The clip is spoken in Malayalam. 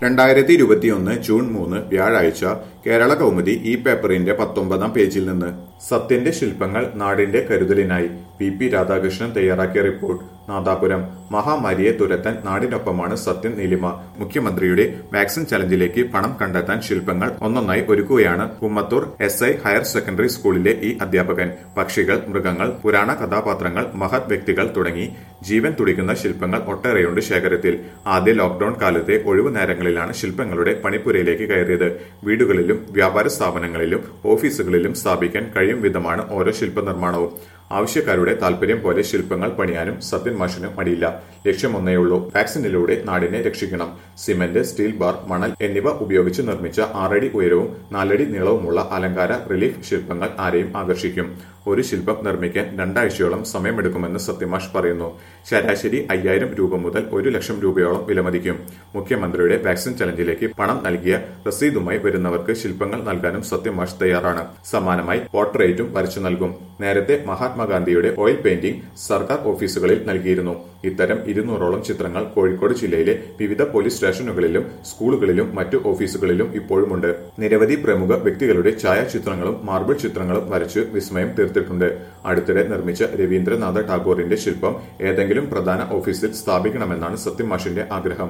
രണ്ടായിരത്തി ഇരുപത്തിയൊന്ന് ജൂൺ മൂന്ന് വ്യാഴാഴ്ച കേരള കൗമുദി ഈ പേപ്പറിന്റെ പത്തൊമ്പതാം പേജിൽ നിന്ന് സത്യന്റെ ശില്പങ്ങൾ നാടിന്റെ കരുതലിനായി വി പി രാധാകൃഷ്ണൻ തയ്യാറാക്കിയ റിപ്പോർട്ട് നാദാപുരം മഹാമാരിയെ തുരത്താൻ നാടിനൊപ്പമാണ് സത്യൻ നീലിമ മുഖ്യമന്ത്രിയുടെ വാക്സിൻ ചലഞ്ചിലേക്ക് പണം കണ്ടെത്താൻ ശില്പങ്ങൾ ഒന്നൊന്നായി ഒരുക്കുകയാണ് Kummathur S I higher secondary സ്കൂളിലെ ഈ അധ്യാപകൻ പക്ഷികൾ മൃഗങ്ങൾ പുരാണ കഥാപാത്രങ്ങൾ മഹത് വ്യക്തികൾ തുടങ്ങി ജീവൻ തുടിക്കുന്ന ശില്പങ്ങൾ ഒട്ടേറെയുണ്ട് ശേഖരത്തിൽ ആദ്യ ലോക്ഡൌൺ കാലത്തെ ഒഴിവു നേരങ്ങളിലാണ് ശില്പങ്ങളുടെ പണിപ്പുരയിലേക്ക് കയറിയത് വീടുകളിലും വ്യാപാര സ്ഥാപനങ്ങളിലും ഓഫീസുകളിലും സ്ഥാപിക്കാൻ കഴിയും വിധമാണ് ഓരോ ശില്പനിർമ്മാണവും ആവശ്യക്കാരുടെ താല്പര്യം പോലെ ശില്പങ്ങൾ പണിയാനും സത്യൻ മാഷിന് മടിയില്ല ലക്ഷ്യമൊന്നേയുള്ളൂ വാക്സിനിലൂടെ നാടിനെ രക്ഷിക്കണം സിമന്റ് സ്റ്റീൽ ബാർ മണൽ എന്നിവ ഉപയോഗിച്ച് നിർമ്മിച്ച ആറടി ഉയരവും നാലടി നീളവുമുള്ള അലങ്കാര റിലീഫ് ശില്പങ്ങൾ ആരെയും ആകർഷിക്കും ഒരു ശില്പം നിർമ്മിക്കാൻ രണ്ടാഴ്ചയോളം സമയമെടുക്കുമെന്ന് സത്യമാഷ് പറയുന്നു ശരാശരി അയ്യായിരം രൂപ മുതൽ ഒരു ലക്ഷം രൂപയോളം വിലമതിക്കും മുഖ്യമന്ത്രിയുടെ വാക്സിൻ ചലഞ്ചിലേക്ക് പണം നൽകിയ രസീതുമായി വരുന്നവർക്ക് ശില്പങ്ങൾ നൽകാനും സത്യമാഷ് തയ്യാറാണ് സമാനമായി പോർട്രേറ്റും വരച്ചു നൽകും നേരത്തെ മഹാത്മാഗാന്ധിയുടെ ഓയിൽ പെയിന്റിംഗ് സർക്കാർ ഓഫീസുകളിൽ നൽകിയിരുന്നു ഇത്തരം ഇരുന്നൂറോളം ചിത്രങ്ങൾ കോഴിക്കോട് ജില്ലയിലെ വിവിധ പോലീസ് സ്റ്റേഷനുകളിലും സ്കൂളുകളിലും മറ്റു ഓഫീസുകളിലും ഇപ്പോഴുമുണ്ട് നിരവധി പ്രമുഖ വ്യക്തികളുടെ ഛായാചിത്രങ്ങളും മാർബിൾ ചിത്രങ്ങളും വരച്ച് വിസ്മയം തീർത്തിട്ടുണ്ട് അടുത്തിടെ നിർമ്മിച്ച രവീന്ദ്രനാഥ ടാഗോറിന്റെ ശില്പം ഏതെങ്കിലും പ്രധാന ഓഫീസിൽ സ്ഥാപിക്കണമെന്നാണ് സത്യമാഷിന്റെ ആഗ്രഹം